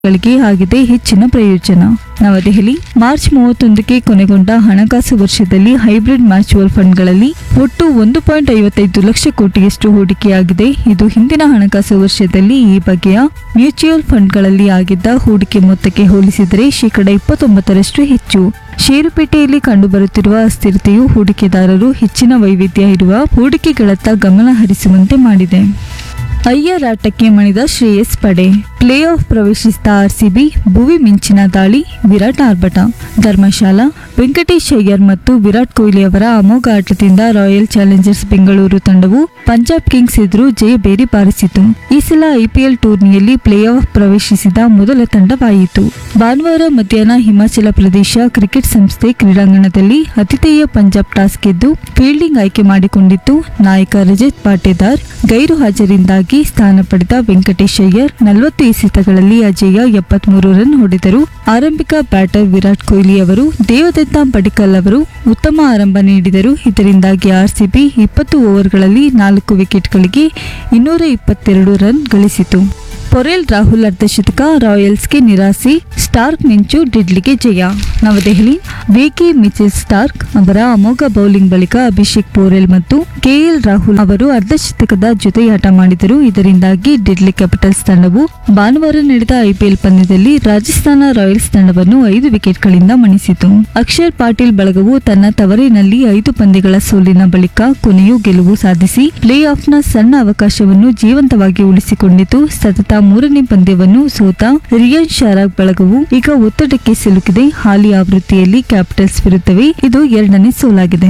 ಗಳಿಗೆ ಆಗಿದೆ ಹೆಚ್ಚಿನ ಪ್ರಯೋಜನ ನವದೆಹಲಿ ಮಾರ್ಚ್ ಮೂವತ್ತೊಂದಕ್ಕೆ ಕೊನೆಗೊಂಡ ಹಣಕಾಸು ವರ್ಷದಲ್ಲಿ ಹೈಬ್ರಿಡ್ ಮ್ಯೂಚುವಲ್ ಫಂಡ್ಗಳಲ್ಲಿ ಒಟ್ಟು ಒಂದು ಪಾಯಿಂಟ್ ಐವತ್ತೈದು ಲಕ್ಷ ಕೋಟಿಯಷ್ಟು ಹೂಡಿಕೆಯಾಗಿದೆ ಇದು ಹಿಂದಿನ ಹಣಕಾಸು ವರ್ಷದಲ್ಲಿ ಈ ಬಗೆಯ ಮ್ಯೂಚುವಲ್ ಫಂಡ್ಗಳಲ್ಲಿ ಆಗಿದ್ದ ಹೂಡಿಕೆ ಮೊತ್ತಕ್ಕೆ ಹೋಲಿಸಿದರೆ ಶೇಕಡ ಇಪ್ಪತ್ತೊಂಬತ್ತರಷ್ಟು ಹೆಚ್ಚು ಷೇರುಪೇಟೆಯಲ್ಲಿ ಕಂಡುಬರುತ್ತಿರುವ ಅಸ್ಥಿರತೆಯು ಹೂಡಿಕೆದಾರರು ಹೆಚ್ಚಿನ ವೈವಿಧ್ಯ ಇರುವ ಹೂಡಿಕೆಗಳತ್ತ ಗಮನ ಹರಿಸುವಂತೆ ಮಾಡಿದೆ ಅಯ್ಯರ್ ಆಟಕ್ಕೆ ಮಣಿದ ಶ್ರೇಯಸ್ ಪಡೆ ಪ್ಲೇ ಆಫ್ ಪ್ರವೇಶಿಸಿದ ಆರ್ಸಿಬಿ ಭುವಿ ಮಿಂಚಿನ ದಾಳಿ ವಿರಾಟ್ ಆರ್ಭಟ ಧರ್ಮಶಾಲಾ ವೆಂಕಟೇಶ್ ಅಯ್ಯರ್ ಮತ್ತು ವಿರಾಟ್ ಕೊಹ್ಲಿ ಅವರ ಅಮೋಘ ಆಟದಿಂದ ರಾಯಲ್ ಚಾಲೆಂಜರ್ಸ್ ಬೆಂಗಳೂರು ತಂಡವು ಪಂಜಾಬ್ ಕಿಂಗ್ಸ್ ಎದುರು ಜಯ ಬೇರಿ ಬಾರಿಸಿತು ಈ ಸಲ ಐಪಿಎಲ್ ಟೂರ್ನಿಯಲ್ಲಿ ಪ್ಲೇ ಆಫ್ ಪ್ರವೇಶಿಸಿದ ಮೊದಲ ತಂಡವಾಯಿತು ಭಾನುವಾರ ಮಧ್ಯಾಹ್ನ ಹಿಮಾಚಲ ಪ್ರದೇಶ ಕ್ರಿಕೆಟ್ ಸಂಸ್ಥೆ ಕ್ರೀಡಾಂಗಣದಲ್ಲಿ ಅತಿಥೇಯ ಪಂಜಾಬ್ ಟಾಸ್ ಗೆದ್ದು ಫೀಲ್ಡಿಂಗ್ ಆಯ್ಕೆ ಮಾಡಿಕೊಂಡಿತ್ತು ನಾಯಕ ರಜತ್ ಪಾಟೇದಾರ್ ಗೈರು ಹಾಜರಿಂದಾಗಿ ಸ್ಥಾನ ಪಡೆದ ವೆಂಕಟೇಶ್ ಅಯ್ಯರ್ ನಲವತ್ತು ಎಸೆತಗಳಲ್ಲಿ ಅಜೇಯ ಎಪ್ಪತ್ಮೂರು ರನ್ ಹೊಡೆದರು ಆರಂಭಿಕ ಬ್ಯಾಟರ್ ವಿರಾಟ್ ಕೊಹ್ಲಿ ಅವರು ದೇವದತ್ತ ಪಡಿಕಲ್ ಅವರು ಉತ್ತಮ ಆರಂಭ ನೀಡಿದರು ಇದರಿಂದಾಗಿ ಆರ್ಸಿಬಿ ಇಪ್ಪತ್ತು ಓವರ್ಗಳಲ್ಲಿ ನಾಲ್ಕು ವಿಕೆಟ್ಗಳಿಗೆ ಇನ್ನೂರ ಇಪ್ಪತ್ತೆರಡು ರನ್ ಗಳಿಸಿತು ಪೊರೆಲ್ ರಾಹುಲ್ ಅರ್ಧಶತಕ ರಾಯಲ್ಸ್ಗೆ ನಿರಾಸೆ ಸ್ಟಾರ್ಕ್ ಮಿಂಚು ಡಿಡ್ಲಿಗೆ ಜಯ ನವದೆಹಲಿ ವೇಗಿ ಮಿಚೆಲ್ ಸ್ಟಾರ್ಕ್ ಅವರ ಅಮೋಘ ಬೌಲಿಂಗ್ ಬಳಿಕ ಅಭಿಷೇಕ್ ಪೋರೆಲ್ ಮತ್ತು ಕೆಎಲ್ ರಾಹುಲ್ ಅವರು ಅರ್ಧಶತಕದ ಜೊತೆಯಾಟ ಮಾಡಿದರು ಇದರಿಂದಾಗಿ ಡಿಡ್ಲಿ ಕ್ಯಾಪಿಟಲ್ಸ್ ತಂಡವು ಭಾನುವಾರ ನಡೆದ ಐಪಿಎಲ್ ಪಂದ್ಯದಲ್ಲಿ ರಾಜಸ್ಥಾನ ರಾಯಲ್ಸ್ ತಂಡವನ್ನು ಐದು ವಿಕೆಟ್ಗಳಿಂದ ಮಣಿಸಿತು ಅಕ್ಷರ್ ಪಾಟೀಲ್ ಬಳಗವು ತನ್ನ ತವರಿನಲ್ಲಿ ಐದು ಪಂದ್ಯಗಳ ಸೋಲಿನ ಬಳಿಕ ಕೊನೆಯೂ ಗೆಲುವು ಸಾಧಿಸಿ ಪ್ಲೇ ಆಫ್ನ ಸಣ್ಣ ಅವಕಾಶವನ್ನು ಜೀವಂತವಾಗಿ ಉಳಿಸಿಕೊಂಡಿತು ಸತತ ಮೂರನೇ ಪಂದ್ಯವನ್ನು ಸೋತ ರಿಯನ್ ಶಾರಾಗ್ ಬಳಗವು ಈಗ ಒತ್ತಡಕ್ಕೆ ಸಿಲುಕಿದೆ ಹಾಲಿ ಆವೃತ್ತಿಯಲ್ಲಿ ಕ್ಯಾಪಿಟಲ್ಸ್ ವಿರುದ್ಧವೇ ಇದು ಎರಡನೇ ಸೋಲಾಗಿದೆ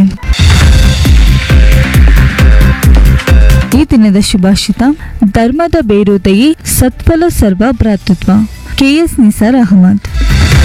ಈ ದಿನದ ಶುಭಾಷಿತ ಧರ್ಮದ ಬೇರುದಯೇ ಸತ್ಫಲ ಸರ್ವ ಭ್ರಾತೃತ್ವ ಕೆಎಸ್ ನಿಸಾರ್ ಅಹಮದ್